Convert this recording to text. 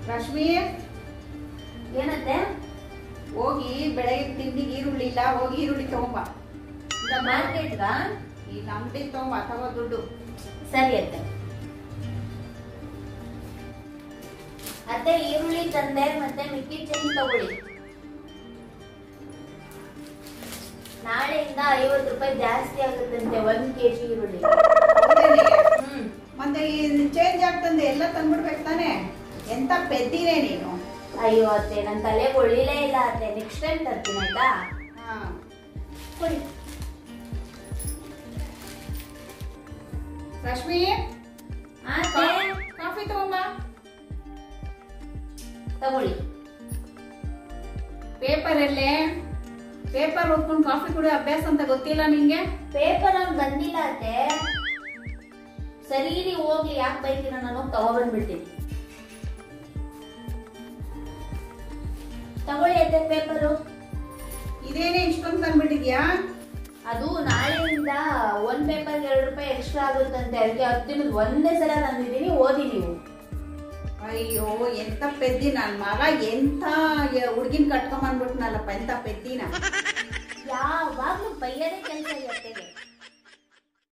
ರಶ್ಮಿ ಏನತ್ತೆ ಹೋಗಿ ಬೆಳಗ್ಗೆ ತಿಂಡಿಗೆ ಈರುಳ್ಳಿ ಇಲ್ಲ ಹೋಗಿ ಈರುಳ್ಳಿ ತಗೊಂಬ ಮಾರ್ಕೆಟ್ಗ ಈ ಅಂಗಡಿ ತಗೊಂಬ ತಗೋ ದುಡ್ಡು ಸರಿ ಅತ್ತೆ ಅತ್ತೆ ಈರುಳ್ಳಿ ತಂದೆ ಮತ್ತೆ ಮಿಕ್ಕಿ ಚೆಂದ ತಗೊಳ್ಳಿ ನಾಳೆಯಿಂದ ಐವತ್ತು ರೂಪಾಯಿ ಜಾಸ್ತಿ ಆಗುತ್ತಂತೆ ಒಂದ್ ಕೆಜಿ ಈರುಳ್ಳಿ ಹೌದೇನೆ? ಹ್ಮ್ ಮತ್ತೆ ಚೇಂಜ್ ಆಗ್ತಂದೆ ಎಲ್ಲ ತಂದ್ಬಿಡ್ಬೇಕು ತಾನೆ ಎಂತ ಪೆದ್ದಿನೇ ನೀನು ಅಯ್ಯೋ ಅತ್ತೆ ನನ್ ತಲೆಗೆ ಒಳ್ಳಿಲೇ ಇಲ್ಲ ಅತ್ತೆ ನೆಕ್ಸ್ಟ್ ಟೈಮ್ ತರ್ತೀನಿ ಆಯ್ತಾ ಹಾ ಕೊಡಿ ರಶ್ಮಿ ಅತ್ತೆ ಕಾಫಿ ತಗೊಂಬ ತಗೊಳ್ಳಿ ಪೇಪರ್ ಎಲ್ಲೇ ಪೇಪರ್ ಓದ್ಕೊಂಡು ಕಾಫಿ ಕುಡಿಯೋ ಅಭ್ಯಾಸ ಅಂತ ಗೊತ್ತಿಲ್ಲ ನಿಂಗೆ ಪೇಪರ್ ಅವ್ನು ಬಂದಿಲ್ಲ ಅತ್ತೆ ಸರಿ ನೀವು ಹೋಗ್ಲಿ ಯಾಕೆ ಬೈತೀರ ನಾನು ತಗೊಬಂದ್ಬಿಡ್ತೀನಿ ತಗೊಳ್ಳಿ ಅತ್ತೆ ಪೇಪರು ಇದೇನೇ ಇಷ್ಟೊಂದು ತಂದ್ಬಿಟ್ಟಿದ್ಯಾ ಅದು ನಾಳೆಯಿಂದ ಒಂದ್ ಪೇಪರ್ ಎರಡು ರೂಪಾಯಿ ಎಕ್ಸ್ಟ್ರಾ ಆಗುತ್ತಂತೆ ಅದಕ್ಕೆ ಹತ್ತು ದಿನದ ಒಂದೇ ಸಲ ತಂದಿದ್ದೀನಿ ಓದಿ ನೀವು ಅಯ್ಯೋ ಎಂತ ಪೆದ್ದಿ ನನ್ ಮಗ ಎಂತ ಹುಡ್ಗಿನ್ ಕಟ್ಕೊಂಬಂದ್ಬಿಟ್ನಲ್ಲಪ್ಪ ಎಂತ ಪೆದ್ದಿನ ಯಾವಾಗ್ಲೂ ಬೈಯದೇ ಕೆಲಸ ಈ ಅತ್ತೆಗೆ